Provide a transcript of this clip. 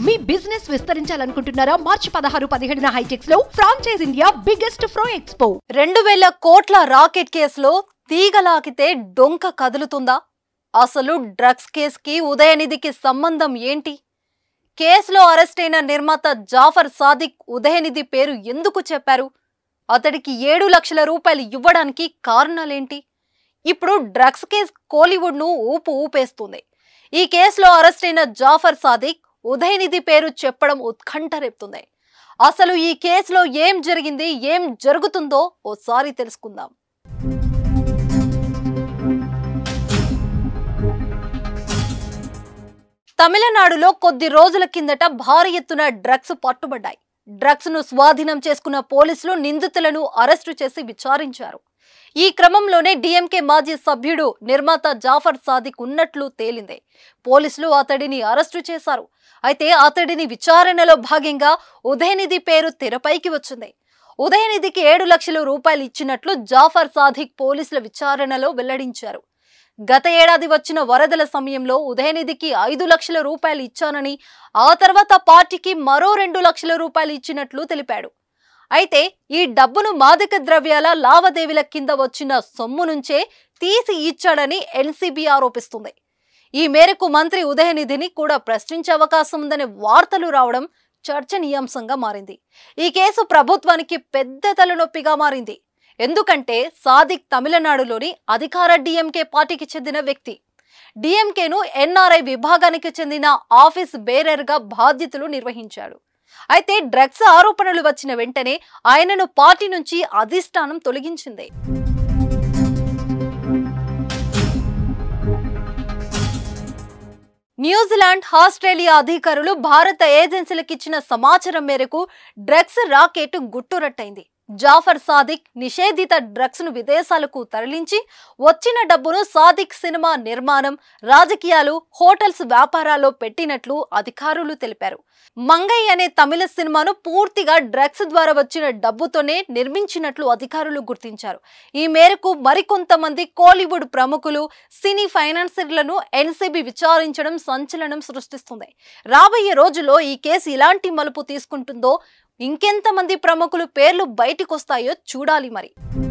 మీ business విస్తరించాలనుకుంటున్నారా మార్చి పదహారు పదిహేడున HITEX లో ఫ్రాంచైజ్ ఇండియా బిగ్గెస్ట్ ఫ్రో ఎక్స్పో రెండు వేల కోట్ల రాకెట్ కేసులో తీగలాగితే డొంక కదులుతుందా అసలు డ్రగ్స్ కేసుకి ఉదయనిధికి సంబంధం ఏంటి కేసులో అరెస్ట్ అయిన నిర్మాత జాఫర్ సాదిక్ ఉదయనిధి పేరు ఎందుకు చెప్పారు అతడికి ఏడు లక్షల రూపాయలు ఇవ్వడానికి కారణాలేంటి ఇప్పుడు డ్రగ్స్ కేసు కోలీవుడ్ ను ఊపు ఊపేస్తుంది ఈ కేసులో అరెస్ట్ అయిన జాఫర్ సాదిక్ ఉదయనిధి పేరు చెప్పడం ఉత్కంఠ రేపుతుంది అసలు ఈ కేసులో ఏం జరిగింది ఏం జరుగుతుందో ఓసారి తెలుసుకుందాం తమిళనాడులో కొద్ది రోజుల కిందట భారీ ఎత్తున డ్రగ్స్ పట్టుబడ్డాయి డ్రగ్స్ ను స్వాధీనం చేసుకున్న పోలీసులు నిందితులను అరెస్టు చేసి విచారించారు ఈ క్రమంలోనే డిఎంకే మాజీ సభ్యుడు నిర్మాత జాఫర్ సాదిక్ ఉన్నట్లు తేలింది పోలీసులు అతడిని అరెస్టు చేశారు అయితే అతడిని విచారణలో భాగంగా ఉదయనిధి పేరు తెరపైకి వచ్చింది ఉదయనిధికి ఏడు లక్షల రూపాయలు ఇచ్చినట్లు జాఫర్ సాదిక్ పోలీసుల విచారణలో వెల్లడించారు గత ఏడాది వచ్చిన వరదల సమయంలో ఉదయనిధికి ఐదు లక్షల రూపాయలు ఇచ్చానని ఆ తర్వాత పార్టీకి మరో రెండు లక్షల రూపాయలు ఇచ్చినట్లు తెలిపాడు అయితే ఈ డబ్బును మాదక ద్రవ్యాల లావాదేవీల కింద వచ్చిన సొమ్ము నుంచే తీసి ఇచ్చాడని ఎన్సీబీ ఆరోపిస్తుంది ఈ మేరకు మంత్రి ఉదయనిధిని కూడా ప్రశ్నించే అవకాశం ఉందనే వార్తలు రావడం చర్చనీయాంశంగా మారింది ఈ కేసు ప్రభుత్వానికి పెద్ద తలనొప్పిగా మారింది ఎందుకంటే సాదిక్ తమిళనాడులోని అధికార డిఎంకే పార్టీకి చెందిన వ్యక్తి డిఎంకేను ఎన్ఆర్ఐ విభాగానికి చెందిన ఆఫీస్ బేరర్గా బాధ్యతలు నిర్వహించాడు అయితే డ్రగ్స్ ఆరోపణలు వచ్చిన వెంటనే ఆయనను పార్టీ నుంచి అధిష్టానం తొలగించింది న్యూజిలాండ్ ఆస్ట్రేలియా అధికారులు భారత ఏజెన్సీలకు ఇచ్చిన సమాచారం మేరకు డ్రగ్స్ రాకెట్ గుట్టురట్టయింది జాఫర్ సాదిక్ నిషేధిత డ్రగ్స్ ను విదేశాలకు తరలించి వచ్చిన డబ్బును సాదిక్ సినిమా నిర్మాణం రాజకీయాలు హోటల్స్ వ్యాపారాల్లో పెట్టినట్లు అధికారులు తెలిపారు మంగై అనే తమిళ సినిమాను పూర్తిగా డ్రగ్స్ ద్వారా వచ్చిన డబ్బుతోనే నిర్మించినట్లు అధికారులు గుర్తించారు ఈ మేరకు మరికొంతమంది కోలీవుడ్ ప్రముఖులు సినీ ఫైనాన్సర్లను ఎన్సీబీ విచారించడం సంచలనం సృష్టిస్తుంది రాబోయే రోజుల్లో ఈ కేసు ఇలాంటి మలుపు తీసుకుంటుందో ఇంకెంతమంది ప్రముఖులు పేర్లు బయటికొస్తాయో చూడాలి మరి